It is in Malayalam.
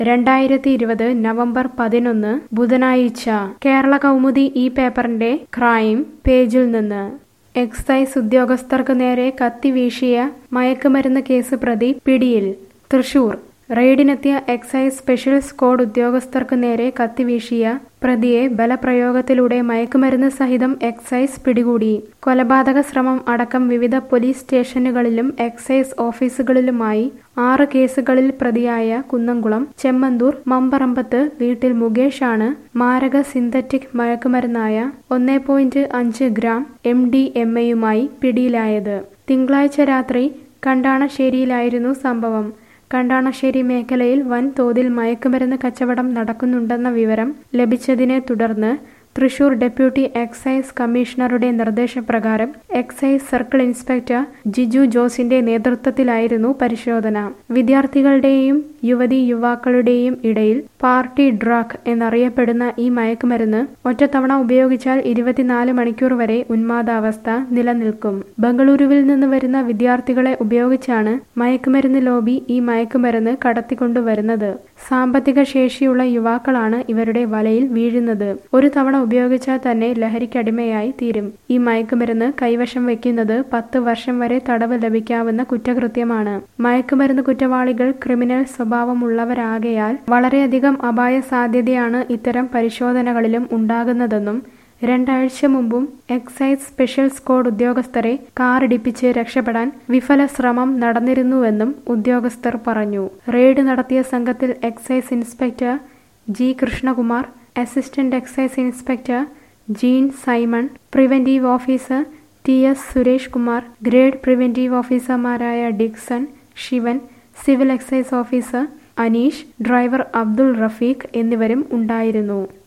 രണ്ടായിരത്തി ഇരുപത് നവംബർ പതിനൊന്ന് ബുധനാഴ്ച കേരള കൗമുദി ഈ പേപ്പറിന്റെ ക്രൈം പേജിൽ നിന്ന് എക്സൈസ് ഉദ്യോഗസ്ഥർക്ക് നേരെ കത്തിവീശിയ മയക്കുമരുന്ന് കേസ് പ്രതി പിടിയിൽ തൃശൂർ റെയ്ഡിനെത്തിയ എക്സൈസ് സ്പെഷ്യൽ സ്ക്വാഡ് ഉദ്യോഗസ്ഥർക്ക് നേരെ കത്തിവീശിയ പ്രതിയെ ബലപ്രയോഗത്തിലൂടെ മയക്കുമരുന്ന് സഹിതം എക്സൈസ് പിടികൂടി കൊലപാതക ശ്രമം അടക്കം വിവിധ പോലീസ് സ്റ്റേഷനുകളിലും എക്സൈസ് ഓഫീസുകളിലുമായി ആറ് കേസുകളിൽ പ്രതിയായ കുന്നംകുളം ചെമ്മന്തൂർ മമ്പറമ്പത്ത് വീട്ടിൽ മുകേഷാണ് മാരക സിന്തറ്റിക് മയക്കുമരുന്നായ ഒന്നേ പോയിന്റ് അഞ്ച് ഗ്രാം എം ഡി എം എയുമായി പിടിയിലായത് തിങ്കളാഴ്ച രാത്രി കണ്ടാണശ്ശേരിയിലായിരുന്നു സംഭവം കണ്ടാണശ്ശേരി മേഖലയിൽ വൻതോതിൽ മയക്കുമരുന്ന് കച്ചവടം നടക്കുന്നുണ്ടെന്ന വിവരം ലഭിച്ചതിനെ തുടർന്ന് തൃശൂർ ഡെപ്യൂട്ടി എക്സൈസ് കമ്മീഷണറുടെ നിർദ്ദേശപ്രകാരം എക്സൈസ് സർക്കിൾ ഇൻസ്പെക്ടർ ജിജു ജോസിന്റെ നേതൃത്വത്തിലായിരുന്നു പരിശോധന വിദ്യാർത്ഥികളുടെയും യുവതി യുവാക്കളുടെയും ഇടയിൽ പാർട്ടി ഡ്രഗ് എന്നറിയപ്പെടുന്ന ഈ മയക്കുമരുന്ന് ഒറ്റത്തവണ ഉപയോഗിച്ചാൽ ഇരുപത്തിനാല് മണിക്കൂർ വരെ ഉന്മാദാവസ്ഥ നിലനിൽക്കും ബംഗളൂരുവിൽ നിന്ന് വരുന്ന വിദ്യാർത്ഥികളെ ഉപയോഗിച്ചാണ് മയക്കുമരുന്ന് ലോബി ഈ മയക്കുമരുന്ന് കടത്തിക്കൊണ്ടുവരുന്നത് സാമ്പത്തിക ശേഷിയുള്ള യുവാക്കളാണ് ഇവരുടെ വലയിൽ വീഴുന്നത് ഒരു തവണ ഉപയോഗിച്ചാൽ തന്നെ ലഹരിക്കടിമയായി തീരും ഈ മയക്കുമരുന്ന് കൈവശം വയ്ക്കുന്നത് പത്ത് വർഷം വരെ തടവ് ലഭിക്കാവുന്ന കുറ്റകൃത്യമാണ് മയക്കുമരുന്ന് കുറ്റവാളികൾ ക്രിമിനൽ സ്വഭാവമുള്ളവരാകയാൽ വളരെയധികം അപായ സാധ്യതയാണ് ഇത്തരം പരിശോധനകളിലും ഉണ്ടാകുന്നതെന്നും രണ്ടാഴ്ച മുമ്പും എക്സൈസ് സ്പെഷ്യൽ സ്ക്വാഡ് ഉദ്യോഗസ്ഥരെ കാറിടിപ്പിച്ച് രക്ഷപ്പെടാൻ വിഫല ശ്രമം നടന്നിരുന്നുവെന്നും ഉദ്യോഗസ്ഥർ പറഞ്ഞു റെയ്ഡ് നടത്തിയ സംഘത്തിൽ excise inspector G Krishnakumar assistant excise inspector Jean Simon preventive officer T S Suresh Kumar grade preventive ഓഫീസർമാരായ Dixon Sivan civil excise officer Aneesh driver Abdul Rafeeq എന്നിവരും ഉണ്ടായിരുന്നു